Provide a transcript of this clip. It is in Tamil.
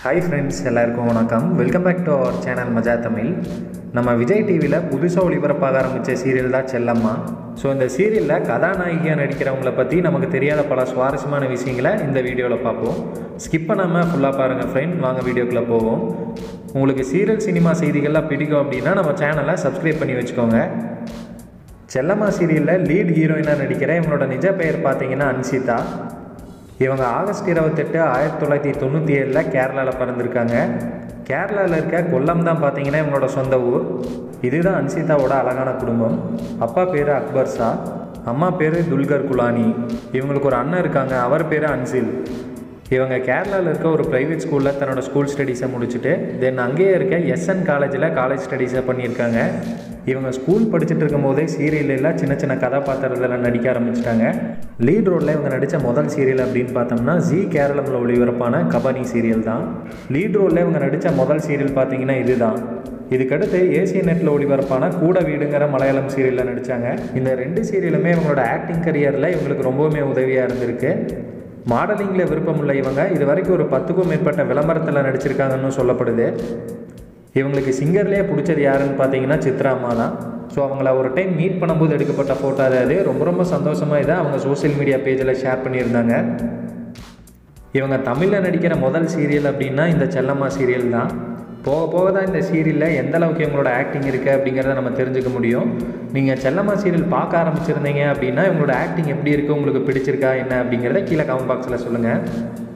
ஹாய் ஃப்ரெண்ட்ஸ் எல்லாருக்கும் வணக்கம் welcome back to our channel Maja Tamil நம்ம விஜய் டிவியில் புதுசாக ஒளிபரப்பாக ஆரம்பித்த சீரியல் தான் செல்லம்மா ஸோ இந்த சீரியலில் கதாநாயகியாக நடிக்கிறவங்கள பற்றி நமக்கு தெரியாத பல சுவாரஸ்யமான விஷயங்களை இந்த வீடியோவில் பார்ப்போம் ஸ்கிப் பண்ணாமல் ஃபுல்லாக பாருங்கள் ஃப்ரெண்ட் வாங்க வீடியோக்குள்ளே போவோம் உங்களுக்கு சீரியல் சினிமா செய்திகள்லாம் பிடிக்கும் அப்படின்னா நம்ம சேனலை சப்ஸ்கிரைப் பண்ணி வச்சுக்கோங்க செல்லம்மா சீரியலில் லீட் ஹீரோயினாக நடிக்கிற இவங்களோட நிஜ பெயர் பார்த்தீங்கன்னா அன்சிதா இவங்க ஆகஸ்ட் இருபத்தெட்டு ஆயிரத்தி தொள்ளாயிரத்தி தொண்ணூற்றி ஏழில் கேரளாவில் பிறந்திருக்காங்க கேரளாவில் இருக்க கொல்லம் தான் பார்த்தீங்கன்னா இவங்களோட சொந்த ஊர் இதுதான் அன்சிதாவோட அழகான குடும்பம் அப்பா பேர் அக்பர் ஷா அம்மா பேர் துல்கர் குலானி இவங்களுக்கு ஒரு அண்ணன் இருக்காங்க அவர் பேர் அன்சில் இவங்க கேரளாவில் இருக்க ஒரு ப்ரைவேட் ஸ்கூலில் தன்னோட ஸ்கூல் ஸ்டடீஸை முடிச்சுட்டு தென் அங்கேயே இருக்க எஸ்என் காலேஜில் காலேஜ் ஸ்டடீஸை பண்ணியிருக்காங்க இவங்க ஸ்கூல் படிச்சுட்டு இருக்கும் போதே சீரியல்லாம் சின்ன சின்ன கதாபாத்திரத்தில் நடிக்க ஆரம்பிச்சிட்டாங்க லீட் ரோலில் இவங்க நடித்த முதல் சீரியல் அப்படின்னு பார்த்தோம்னா ஜி கேரளமில் ஒளிபரப்பான கபானி சீரியல் தான் லீட் ரோலில் இவங்க நடித்த முதல் சீரியல் பார்த்தீங்கன்னா இதுதான் இதுக்கடுத்து ஏசிய நெட்டில் ஒளிபரப்பான கூட வீடுங்கிற மலையாளம் சீரியலில் நடித்தாங்க இந்த ரெண்டு சீரியலுமே இவங்களோட ஆக்டிங் கரியரில் இவங்களுக்கு ரொம்பவுமே உதவியாக இருந்திருக்கு மாடலிங்கில் விருப்பமுள்ள இவங்க இது வரைக்கும் ஒரு பத்துக்கும் மேற்பட்ட விளம்பரத்தில் நடிச்சிருக்காங்கன்னு சொல்லப்படுது இவங்களுக்கு சிங்கர்லேயே பிடிச்சது யாருன்னு பார்த்தீங்கன்னா சித்ரா அம்மா தான் ஸோ அவங்கள ஒரு டைம் மீட் பண்ணும்போது எடுக்கப்பட்ட ஃபோட்டோ அது ரொம்ப ரொம்ப சந்தோஷமாக இதை அவங்க சோஷியல் மீடியா பேஜில் ஷேர் பண்ணியிருந்தாங்க இவங்க தமிழில் நடிக்கிற முதல் சீரியல் அப்படின்னா இந்த செல்லம்மா சீரியல் தான் போக போக தான் இந்த சீரியலில் எந்த அளவுக்கு இவங்களோட ஆக்டிங் இருக்குது அப்படிங்கிறத நம்ம தெரிஞ்சுக்க முடியும் நீங்கள் செல்லம்மா சீரியல் பார்க்க ஆரம்பிச்சிருந்தீங்க அப்படின்னா இவங்களோட ஆக்டிங் எப்படி இருக்குது உங்களுக்கு பிடிச்சிருக்கா என்ன அப்படிங்கிறத கீழே கமெண்ட் பாக்ஸில் சொல்லுங்கள்